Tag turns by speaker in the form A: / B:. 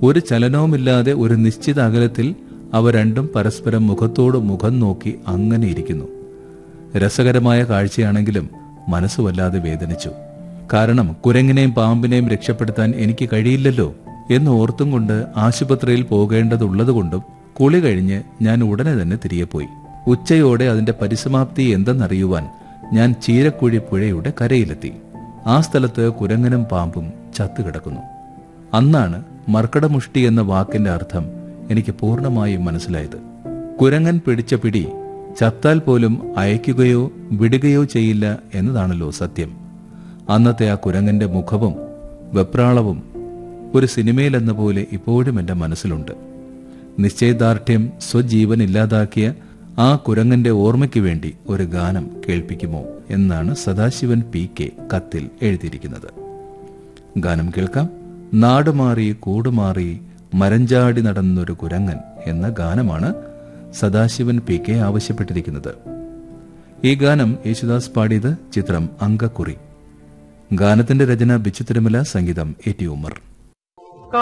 A: ഒരു ചലനവുമില്ലാതെ ഒരു നിശ്ചിത അകലത്തിൽ അവ രണ്ടും പരസ്പരം മുഖത്തോട് മുഖം നോക്കി അങ്ങനെ ഇരിക്കുന്നു രസകരമായ കാഴ്ചയാണെങ്കിലും മനസ്സ് വല്ലാതെ വേദനിച്ചു കാരണം കുരങ്ങിനെയും പാമ്പിനെയും രക്ഷപ്പെടുത്താൻ എനിക്ക് കഴിയില്ലല്ലോ എന്ന് ഓർത്തും കൊണ്ട് ആശുപത്രിയിൽ പോകേണ്ടതുള്ളതുകൊണ്ടും കുളി കഴിഞ്ഞ് ഞാൻ ഉടനെ തന്നെ തിരികെ പോയി ഉച്ചയോടെ അതിന്റെ പരിസമാപ്തി എന്തെന്നറിയുവാൻ ഞാൻ ചീരക്കുഴി പുഴയുടെ കരയിലെത്തി ആ സ്ഥലത്ത് കുരങ്ങനും പാമ്പും ചത്തുകിടക്കുന്നു അന്നാണ് മർക്കടമുഷ്ടി എന്ന വാക്കിന്റെ അർത്ഥം എനിക്ക് പൂർണ്ണമായും മനസ്സിലായത് കുരങ്ങൻ പിടിച്ച പിടി ചത്താൽ പോലും അയക്കുകയോ വിടുകയോ ചെയ്യില്ല എന്നതാണല്ലോ സത്യം അന്നത്തെ ആ കുരങ്ങന്റെ മുഖവും വെപ്രാളവും ഒരു സിനിമയിലെന്ന പോലെ ഇപ്പോഴും എൻ്റെ മനസ്സിലുണ്ട് നിശ്ചയദാർഢ്യം സ്വജീവൻ ഇല്ലാതാക്കിയ ആ കുരങ്ങന്റെ ഓർമ്മയ്ക്ക് വേണ്ടി ഒരു ഗാനം കേൾപ്പിക്കുമോ എന്നാണ് സദാശിവൻ പി കെ കത്തിൽ എഴുതിയിരിക്കുന്നത് ഗാനം കേൾക്കാം നാടുമാറി കൂടുമാറി മരഞ്ചാടി നടന്നൊരു കുരങ്ങൻ എന്ന ഗാനമാണ് സദാശിവൻ പി കെ ആവശ്യപ്പെട്ടിരിക്കുന്നത് ഈ ഗാനം യേശുദാസ് പാടിയത് ചിത്രം അങ്കക്കുറി ഗാനത്തിന്റെ രചന ബിച്ചു തിരുമല സംഗീതം എ ടി ഉമർ